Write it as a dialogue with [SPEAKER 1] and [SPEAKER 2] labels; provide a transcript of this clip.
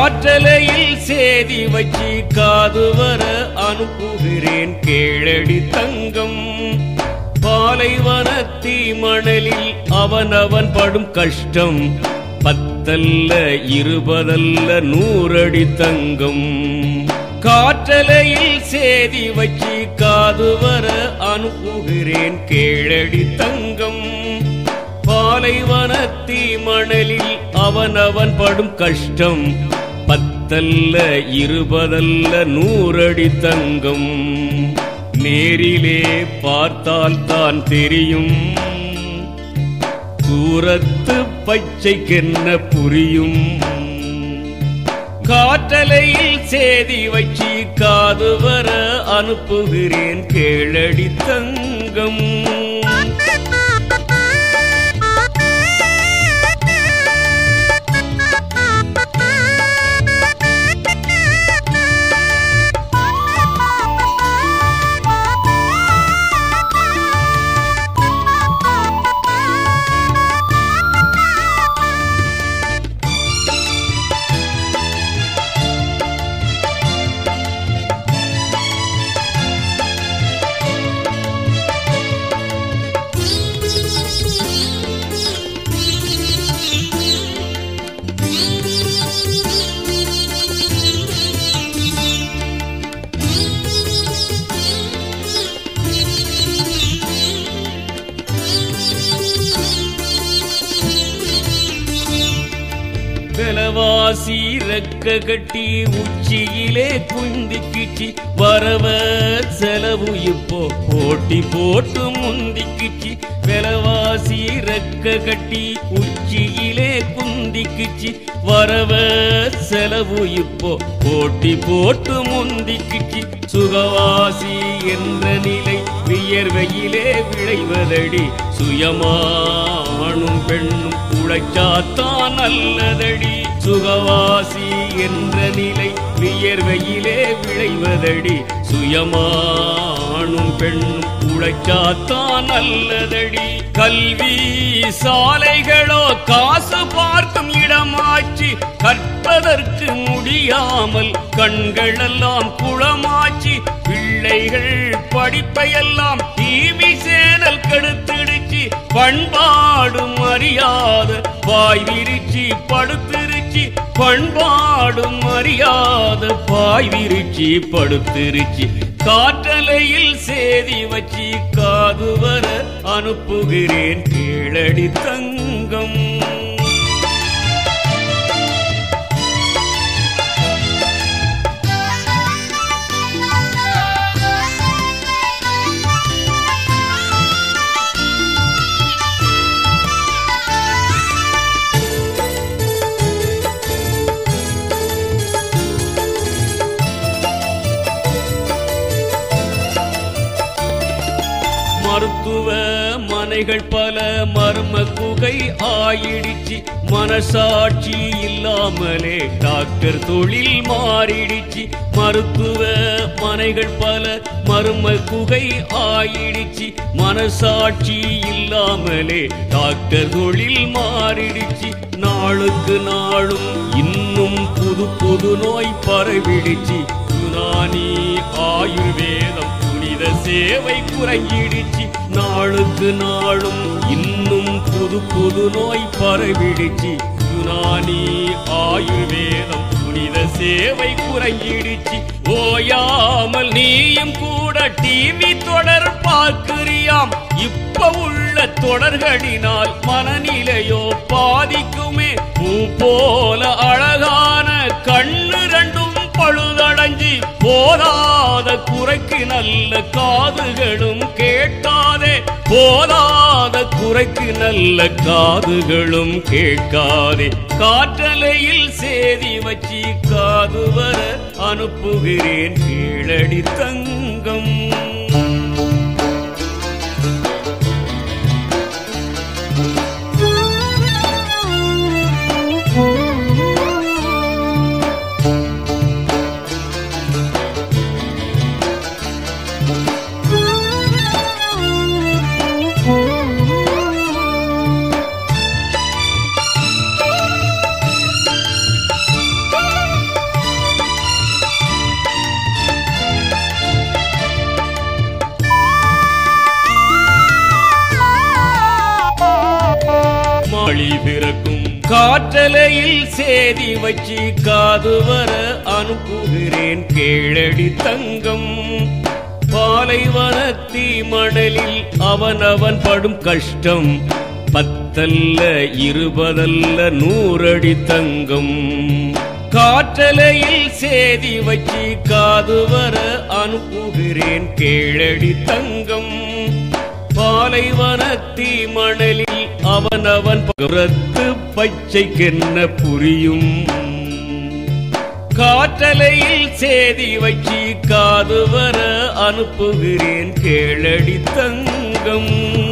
[SPEAKER 1] காற்றலையில் சேதி வச்சு காது வர அனுப்புகிறேன் கேளடி தங்கம் பாலைவனத்தி மணலில் அவனவன் படும் கஷ்டம் பத்தல்ல இருபதல்ல நூறடி தங்கம் காற்றலையில் சேதி வச்சு காது வர அனுப்புகிறேன் கேளடி தங்கம் பாலைவனத்தி மணலில் அவனவன் படும் கஷ்டம் பத்தல்ல இருபதல்ல நூறடி தங்கம் நேரிலே பார்த்தால் தான் தெரியும் தூரத்து பச்சைக்கென்ன புரியும் காற்றலையில் சேதி வச்சு காது வர அனுப்புகிறேன் கேளடி தங்கம் விலவாசி ரெக்க கட்டி உச்சியிலே குந்திக்கிச்சு வரவ செலவு இப்போ போட்டி போட்டு முந்திக்கிச்சு விலவாசி ரெக்க கட்டி உச்சியிலே குந்திக்கிச்சு வரவ செலவு இப்போ போட்டி போட்டு முந்திக்கிச்சு சுகவாசி என்ற நிலை வியர்வையிலே விளைவதடி சுயமானும் பெண்ணும் உழைச்சாத்தான் நல்லதடி சுகவாசி என்ற நிலை வியர்வையிலே விளைவதடி சுயமானும் பெண்ணும் உழைச்சாத்தான் நல்லதடி கல்வி சாலைகளோ காசு பார்க்கும் இடமாச்சு கற்பதற்கு முடியாமல் கண்களெல்லாம் குளமாச்சு பிள்ளைகள் படிப்பையெல்லாம் டிவி சேனல் கெடுத்துடுச்சு பண்பாடும் அறியாத வாய் விரிச்சி படுத்திருச்சு பண்பாடும் அறியாத பாய் விரிச்சி படுத்திருச்சு காற்றலையில் சேதி வச்சு காது வர அனுப்புகிறேன் கீழடி தங்கம் மருத்துவ மனைகள் பல மர்ம குகை ஆயிடுச்சு மனசாட்சி இல்லாமலே டாக்டர் தொழில் மாறிடுச்சு மருத்துவ மனைகள் பல மர்ம குகை ஆயிடுச்சு மனசாட்சி இல்லாமலே டாக்டர் தொழில் மாறிடுச்சு நாளுக்கு நாளும் இன்னும் புது புது நோய் பரவிடுச்சு யுனானி ஆயுர்வேதம் புனித சேவை குறைஞ்சிடுச்சு நாளுக்கு நாளும் இன்னும் புது புது நோய் பரவிடுச்சு யுனானி ஆயுர்வேதம் புனித சேவை குறைஞ்சிடுச்சு ஓயாமல் நீயும் கூட டிவி தொடர் பார்க்கிறியாம் இப்ப உள்ள தொடர்களினால் மனநிலையோ பாதிக்குமே பூ போல அழகான கண்ணு ரெண்டும் பழுதடைஞ்சி போதாத குறைக்கு நல்ல காதுகளும் கேட்காதே போதாத குறைக்கு நல்ல காதுகளும் கேட்காதே காற்றலையில் சேதி வச்சு காது வர அனுப்புகிறேன் கீழடி தங்கம் திறக்கும் காற்றலையில் சேதி வச்சு காது வர அனுப்புகிறேன் கேளடி தங்கம் பாலைவனத்தி மணலில் அவனவன் படும் கஷ்டம் பத்தல்ல இருபதல்ல நூறடி தங்கம் காற்றலையில் சேதி வச்சு காது வர அனுப்புகிறேன் கேளடி தங்கம் பாலைவனத்தி மணலில் அவனவன் புறத்து பச்சைக்கென்ன புரியும் காற்றலையில் சேதி வச்சு காது வர அனுப்புகிறேன் கேளடி தங்கம்